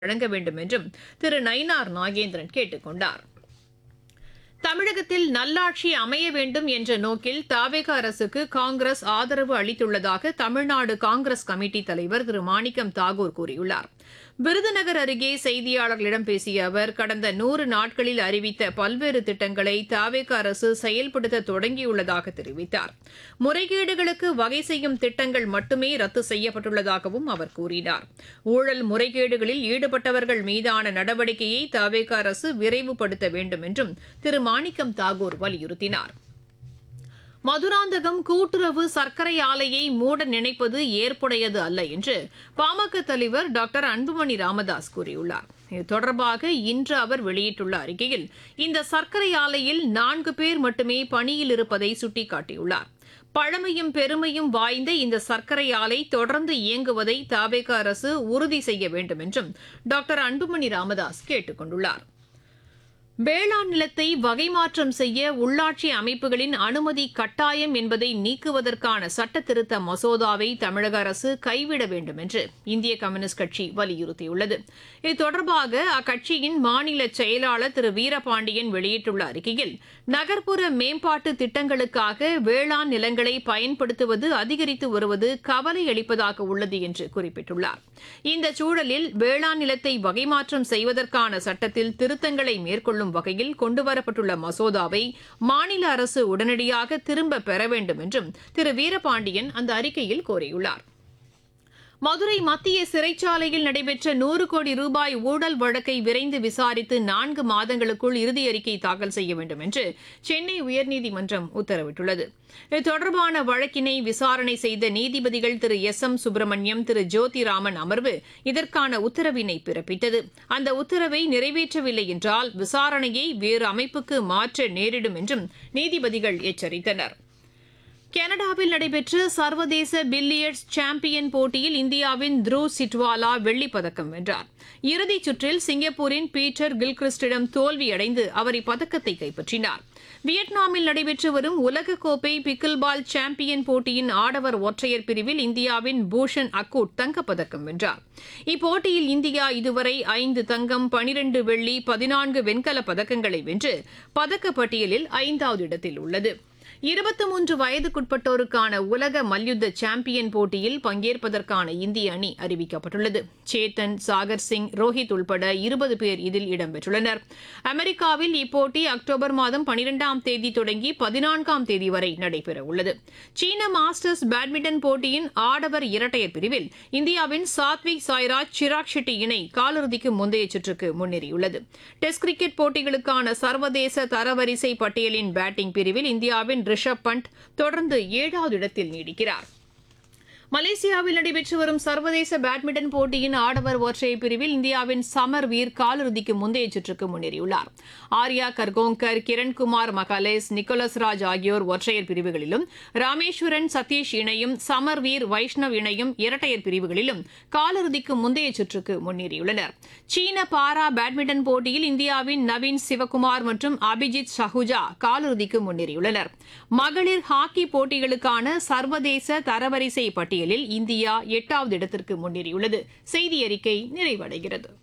வழங்க வேண்டும் என்றும் திரு நயினார் நாகேந்திரன் கேட்டுக் கொண்டார் தமிழகத்தில் நல்லாட்சி அமைய வேண்டும் என்ற நோக்கில் தாவேக அரசுக்கு காங்கிரஸ் ஆதரவு அளித்துள்ளதாக தமிழ்நாடு காங்கிரஸ் கமிட்டி தலைவர் திரு மாணிக்கம் தாகூர் கூறியுள்ளார் விருதுநகர் அருகே செய்தியாளர்களிடம் பேசிய அவர் கடந்த நூறு நாட்களில் அறிவித்த பல்வேறு திட்டங்களை தாவேக அரசு செயல்படுத்த தொடங்கியுள்ளதாக தெரிவித்தார் முறைகேடுகளுக்கு வகை செய்யும் திட்டங்கள் மட்டுமே ரத்து செய்யப்பட்டுள்ளதாகவும் அவர் கூறினார் ஊழல் முறைகேடுகளில் ஈடுபட்டவர்கள் மீதான நடவடிக்கையை தாவேக அரசு விரைவுபடுத்த வேண்டும் என்றும் திரு மாணிக்கம் தாகூர் வலியுறுத்தினார் மதுராந்தகம் கூட்டுறவு சர்க்கரை ஆலையை மூட நினைப்பது ஏற்புடையது அல்ல என்று பாமக தலைவர் டாக்டர் அன்புமணி ராமதாஸ் கூறியுள்ளார் இது தொடர்பாக இன்று அவர் வெளியிட்டுள்ள அறிக்கையில் இந்த சர்க்கரை ஆலையில் நான்கு பேர் மட்டுமே பணியில் இருப்பதை சுட்டிக்காட்டியுள்ளார் பழமையும் பெருமையும் வாய்ந்த இந்த சர்க்கரை ஆலை தொடர்ந்து இயங்குவதை தாவேக அரசு உறுதி செய்ய வேண்டும் என்றும் டாக்டர் அன்புமணி ராமதாஸ் கேட்டுக் கொண்டுள்ளார் வேளாண் நிலத்தை வகை மாற்றம் செய்ய உள்ளாட்சி அமைப்புகளின் அனுமதி கட்டாயம் என்பதை நீக்குவதற்கான சட்ட திருத்த மசோதாவை தமிழக அரசு கைவிட வேண்டும் என்று இந்திய கம்யூனிஸ்ட் கட்சி வலியுறுத்தியுள்ளது இது தொடர்பாக அக்கட்சியின் மாநில செயலாளர் திரு வீரபாண்டியன் வெளியிட்டுள்ள அறிக்கையில் நகர்ப்புற மேம்பாட்டு திட்டங்களுக்காக வேளாண் நிலங்களை பயன்படுத்துவது அதிகரித்து வருவது கவலை அளிப்பதாக உள்ளது என்று குறிப்பிட்டுள்ளார் இந்த சூழலில் வேளாண் நிலத்தை வகை மாற்றம் செய்வதற்கான சட்டத்தில் திருத்தங்களை மேற்கொள்ளும் வகையில் கொண்டுவரப்பட்டுள்ள மசோதாவை மாநில அரசு உடனடியாக திரும்ப பெற வேண்டும் என்றும் திரு வீரபாண்டியன் அந்த அறிக்கையில் கோரியுள்ளார் மதுரை மத்திய சிறைச்சாலையில் நடைபெற்ற நூறு கோடி ரூபாய் ஊழல் வழக்கை விரைந்து விசாரித்து நான்கு மாதங்களுக்குள் இறுதி அறிக்கை தாக்கல் செய்ய வேண்டும் என்று சென்னை உயர்நீதிமன்றம் உத்தரவிட்டுள்ளது இது தொடர்பான வழக்கினை விசாரணை செய்த நீதிபதிகள் திரு எஸ் எம் சுப்பிரமணியம் திரு ஜோதிராமன் அமர்வு இதற்கான உத்தரவினை பிறப்பித்தது அந்த உத்தரவை நிறைவேற்றவில்லை என்றால் விசாரணையை வேறு அமைப்புக்கு மாற்ற நேரிடும் என்றும் நீதிபதிகள் எச்சரித்தனா் கனடாவில் நடைபெற்ற சர்வதேச பில்லியர்ட்ஸ் சாம்பியன் போட்டியில் இந்தியாவின் த்ருவ் சிட்வாலா வெள்ளிப் பதக்கம் வென்றார் இறுதிச் சுற்றில் சிங்கப்பூரின் பீட்டர் கில்கிறிஸ்டிடம் தோல்வியடைந்து அவர் இப்பதக்கத்தை கைப்பற்றினார் வியட்நாமில் நடைபெற்று வரும் உலகக்கோப்பை பிக்கில் பால் சாம்பியன் போட்டியின் ஆடவர் ஒற்றையர் பிரிவில் இந்தியாவின் பூஷன் அக்கூட் தங்கப்பதக்கம் வென்றார் இப்போட்டியில் இந்தியா இதுவரை ஐந்து தங்கம் பனிரண்டு வெள்ளி பதினான்கு வெண்கலப் பதக்கங்களை வென்று பதக்கப்பட்டியலில் ஐந்தாவது இடத்தில் உள்ளது இருபத்தி மூன்று வயதுக்குட்பட்டோருக்கான உலக மல்யுத்த சாம்பியன் போட்டியில் பங்கேற்பதற்கான இந்திய அணி அறிவிக்கப்பட்டுள்ளது சேத்தன் சாகர் சிங் ரோஹித் உள்பட இருபது பேர் இதில் இடம்பெற்றுள்ளனர் அமெரிக்காவில் இப்போட்டி அக்டோபர் மாதம் பனிரெண்டாம் தேதி தொடங்கி பதினான்காம் தேதி வரை நடைபெறவுள்ளது சீன மாஸ்டர்ஸ் பேட்மிண்டன் போட்டியின் ஆடவர் இரட்டையர் பிரிவில் இந்தியாவின் சாத்விக் சாய்ராஜ் சிராக் ஷெட்டி இணை காலிறுதிக்கு முந்தைய சுற்றுக்கு முன்னேறியுள்ளது டெஸ்ட் கிரிக்கெட் போட்டிகளுக்கான சர்வதேச தரவரிசை பட்டியலின் பேட்டிங் பிரிவில் இந்தியாவின் ரிஷப் பண்ட் தொடர்ந்து ஏழாவது இடத்தில் நீடிக்கிறார் மலேசியாவில் நடைபெற்று வரும் சர்வதேச பேட்மிண்டன் போட்டியின் ஆடவர் ஒற்றையர் பிரிவில் இந்தியாவின் சமர் வீர் காலிறுதிக்கு முந்தைய சுற்றுக்கு முன்னேறியுள்ளார் ஆர்யா கர்கோங்கர் கிரண்குமார் மகாலேஸ் நிக்கோலஸ் ராஜ் ஆகியோர் ஒற்றையர் பிரிவுகளிலும் ராமேஸ்வரன் சதீஷ் இணையும் சமர் வீர் வைஷ்ணவ் இணையும் இரட்டையர் பிரிவுகளிலும் காலிறுதிக்கு முந்தைய சுற்றுக்கு முன்னேறியுள்ளனர் சீன பாரா பேட்மிண்டன் போட்டியில் இந்தியாவின் நவீன் சிவகுமார் மற்றும் அபிஜித் சஹுஜா காலிறுதிக்கு முன்னேறியுள்ளனர் மகளிர் ஹாக்கி போட்டிகளுக்கான சர்வதேச தரவரிசை பட்டியலில் இந்தியா எட்டாவது இடத்திற்கு முன்னேறியுள்ளது செய்தி அறிக்கை நிறைவடைகிறது